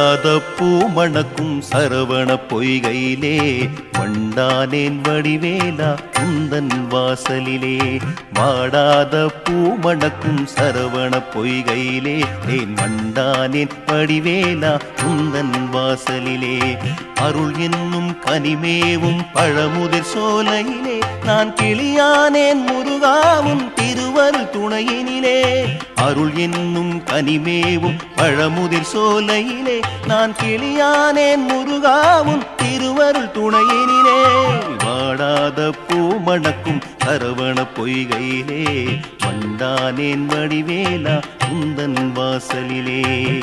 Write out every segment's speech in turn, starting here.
வாடாத பூமணக்கும் சரவண பொய்கையிலே வண்டானேன் வடிவேலா குந்தன் வாசலிலே வாடாத பூமணக்கும் சரவண பொய்கையிலே தேன் வண்டானேன் வடிவேலா குந்தன் வாசலிலே அருள் என்னும் கனிமேவும் பழமுதிர் சோலையிலே நான் கிளியானேன் முருகாவும் திருவருள் துணையினிலே அருள் என்னும் கனிமேவும் பழமுதிர் சோலையிலே நான் கிளியானேன் முருகாவும் திருவருள் துணையினிலே வாடாத பூமணக்கும் சரவண பொய்கையிலே வண்டானேன் வடிவேலா குந்தன் வாசலிலே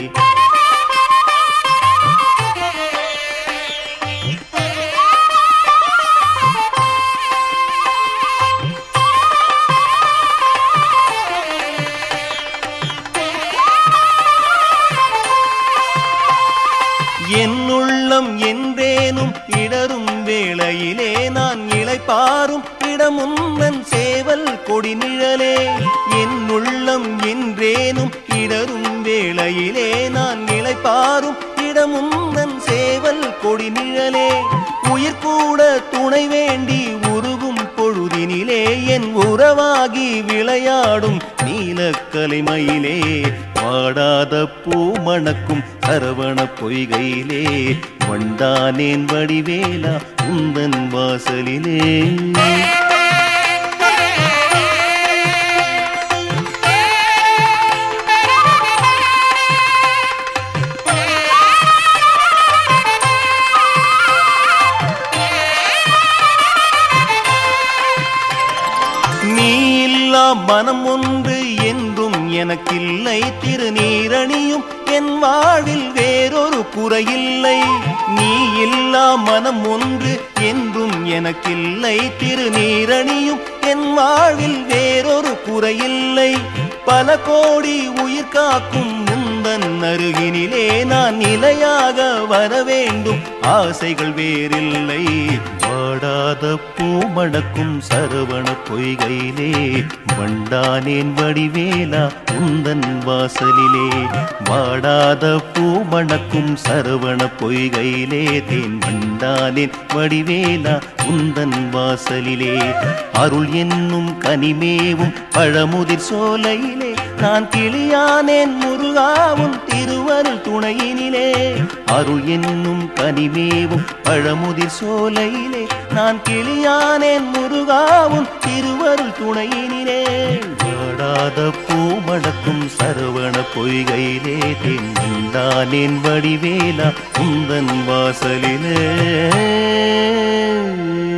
என் உள்ளம் என்றேனும் இடரும் வேளையிலே நான் இளைப்பாரும் இடமுன்னன் சேவல் கொடி நிழலே என் உள்ளம் என்றேனும் இடரும் வேளையிலே நான் இளைப்பாரும் இடமுன்னன் சேவல் கொடி நிழலே உயிர் கூட துணை வேண்டி உருகும் பொழுதினிலே என் உறவாகி விளையாடும் நீலக்கலைமயிலே வாடாத பூமணக்கும் சரவண பொய்கையிலே வண்டானேன் வடிவேலா உந்தன் வாசலிலே நீ இல்லா மனம் ஒன்று என்றும் எனக்கில்லை திருநீரணியும் என் வாழ்வில் வேறொரு குறையில்லை நீ இல்லா மனம் ஒன்று என்றும் எனக்கில்லை திருநீரணியும் என் வாழ்வில் வேறொரு குறையில்லை பல கோடி உயிர் காக்கும் முந்தன் அருகினிலே நான் நிலையாக வர வேண்டும் ஆசைகள் வேறில்லை வாடாத பூமணக்கும் சரவண பொய்கையிலே வண்டானேன் வடிவேலா உந்தன் வாசலிலே வாடாத பூமணக்கும் சரவண பொய்கையிலே தேன் வண்டானேன் வடிவேலா உந்தன் வாசலிலே அருள் என்னும் கனிமேவும் பழமுதிர் சோலையிலே நான் கிளியானேன் முருகாவும் திருவருள் துணையினிலே அருள் என்னும் கனிமேவும் பழமுதிர் சோலையிலே நான் கிளியானேன் முருகாவும் திருவருள் துணையினிலே வாடாத பூமடக்கும் சரவண பொய்கையிலே தென்னின்றானேன் வடிவேலா உந்தன் வாசலிலே